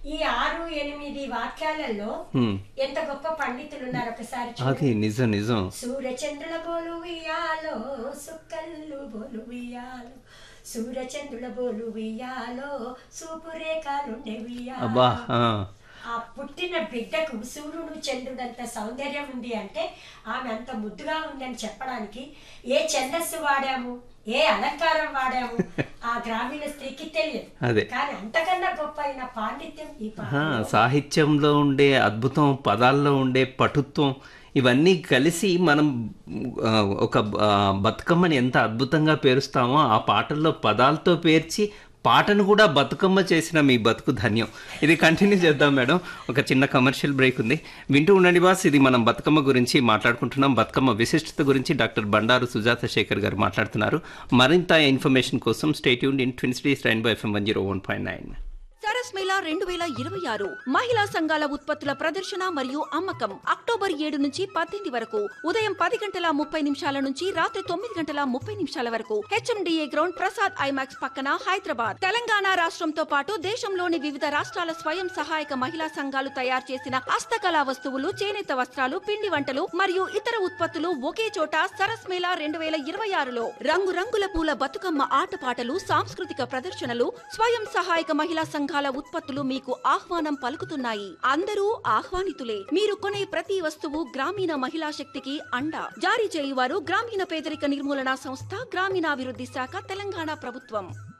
ఈ ఆరు ఎనిమిది వాక్యాలలో హ్మ్. ఎంత గొప్ప పండితులు ఉన్నారు ఒకసారి అది చూడండి. నిజం నిజం సూర్యచంద్రుల బోలు వియాలో సుక్కల్లు బోలు వియాలో సూర్యచంద్రుల బోలు వియాలో సూపు రేఖలుండే అబ్బా వియాలో ఆ. ఆ పుట్టిన బిడ్డకు సూర్యుడు చంద్రుడంత సౌందర్యం ఉంది అంటే ఆమె అంత ముద్దుగా ఉందని చెప్పడానికి ఏ ఛందస్సు వాడాము ఏ అలంకారం వాడాము ఆ గ్రామీణ స్త్రీకి తెలియదు అదే. కానీ అంతకన్నా గొప్ప అయిన పాండిత్యం ఈ ఆ, పాటలో సాహిత్యంలో ఉండే అద్భుతం పదాల్లో ఉండే పటుత్వం ఇవన్నీ కలిసి మనం ఆ, ఒక ఆ, బతుకమ్మని ఎంత అద్భుతంగా పేరుస్తామో ఆ పాటల్లో పదాలతో పేర్చి పాటను కూడా బతుకమ్మ చేసిన మీ బతుకు ధన్యం ఇది కంటిన్యూ చేద్దాం మేడం ఒక చిన్న కమర్షియల్ బ్రేక్ ఉంది వింటూ ఉండండి బాస్ ఇది మనం బతుకమ్మ గురించి మాట్లాడుకుంటున్నాం బతుకమ్మ విశిష్టత గురించి డాక్టర్ బండారు సుజాత శేఖర్ గారు మాట్లాడుతున్నారు మరింత ఇన్ఫర్మేషన్ కోసం స్టేట్ యూన్ in twin cities Rainbow FM one zero one point nine Saras Mela రెండు వేల ఇరవై ఆరు మహిళా సంఘాల ఉత్పత్తుల ప్రదర్శన మరియు అమ్మకం అక్టోబర్ ఏడు నుంచి పద్దెనిమిది వరకు ఉదయం పది గంటల ముప్పై నిమిషాల నుంచి రాత్రి తొమ్మిది గంటల ముప్పై నిమిషాల వరకు హెచ్ఎండిఏ గ్రౌండ్ ప్రసాద్ ఐమాక్స్ పక్కన హైదరాబాద్ తెలంగాణ రాష్ట్రంతో పాటు దేశంలోని వివిధ రాష్ట్రాల స్వయం సహాయక మహిళా సంఘాలు తయారు చేసిన హస్తకళా వస్తువులు చేనేత వస్త్రాలు పిండి వంటలు మరియు ఇతర ఉత్పత్తులు ఒకే చోట సరస్ మేళా రెండు వేల ఇరవై ఆరులో రంగురంగుల పూల బతుకమ్మ ఆటపాటలు సాంస్కృతిక ప్రదర్శనలు స్వయం సహాయక మహిళా సంఘాల ఉత్పత్తులు మీకు ఆహ్వానం పలుకుతున్నాయి అందరూ ఆహ్వానితులే మీరు కొనే ప్రతి వస్తువు గ్రామీణ మహిళా శక్తికి అండ జారీ చేయువారు గ్రామీణ పేదరిక నిర్మూలన సంస్థ గ్రామీణాభివృద్ధి శాఖ తెలంగాణ ప్రభుత్వం